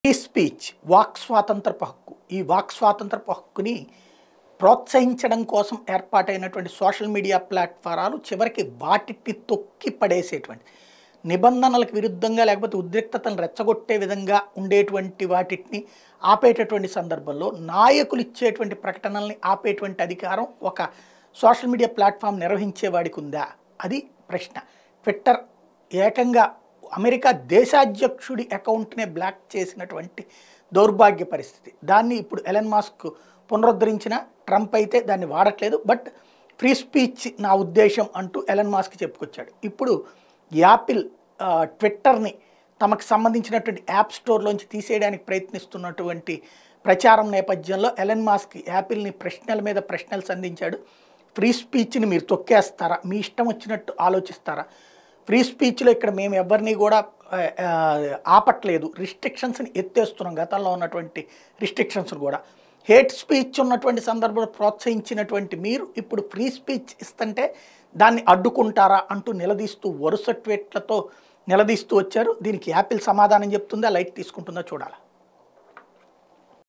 free speech walk స్వాతంత్రపు హక్కు ఈ walk స్వాతంత్రపు హక్కుని ప్రోత్సహించడం కోసం ఏర్పాటైనటువంటి సోషల్ మీడియా ప్లాట్ఫారాలు చివరికి వాటిని తొక్కి పడేసేటువంటి నిబంధనలకు విరుద్ధంగా లేకపోతే ఉద్రిక్తతను రెచ్చగొట్టే విధంగా ఉండేటువంటి వాటిని ఆపేటటువంటి సందర్భంలో నాయకులు ఇచ్చేటువంటి ప్రకటనల్ని ఆపేటువంటి అధికారం ఒక సోషల్ మీడియా ప్లాట్ఫామ్ నిర్వహించే వాడికి ఉందా అది ప్రశ్న ట్విట్టర్ ఏకంగా అమెరికా దేశాధ్యక్షుడి అకౌంట్నే బ్లాక్ చేసినటువంటి దౌర్భాగ్య పరిస్థితి దాన్ని ఇప్పుడు ఎలన్ మాస్క్ పునరుద్ధరించిన ట్రంప్ అయితే దాన్ని వాడట్లేదు బట్ ఫ్రీ స్పీచ్ నా ఉద్దేశం అంటూ ఎలన్ మాస్క్ చెప్పుకొచ్చాడు ఇప్పుడు యాపిల్ ఆ, ట్విట్టర్ని తమకు సంబంధించినటువంటి యాప్ స్టోర్లోంచి తీసేయడానికి ప్రయత్నిస్తున్నటువంటి ప్రచారం నేపథ్యంలో ఎలన్ మాస్క్ యాపిల్ని ప్రశ్నల మీద ప్రశ్నలు సంధించాడు ఫ్రీ స్పీచ్ని మీరు తొక్కేస్తారా మీ ఇష్టం వచ్చినట్టు ఆలోచిస్తారా ఫ్రీ స్పీచ్లో ఇక్కడ మేము ఎవరిని కూడా ఆ, ఆ, ఆపట్లేదు రిస్ట్రిక్షన్స్ని ఎత్తేస్తున్నాం గతంలో ఉన్నటువంటి రిస్ట్రిక్షన్స్ కూడా హేట్ స్పీచ్ ఉన్నటువంటి సందర్భంలో ప్రోత్సహించినటువంటి మీరు ఇప్పుడు ఫ్రీ స్పీచ్ ఇస్తుంటే దాన్ని అడ్డుకుంటారా అంటూ నిలదీస్తూ వరుస ట్వీట్లతో నిలదీస్తూ వచ్చారు దీనికి యాపిల్ సమాధానం చెప్తుందా లైట్ తీసుకుంటుందా చూడాలి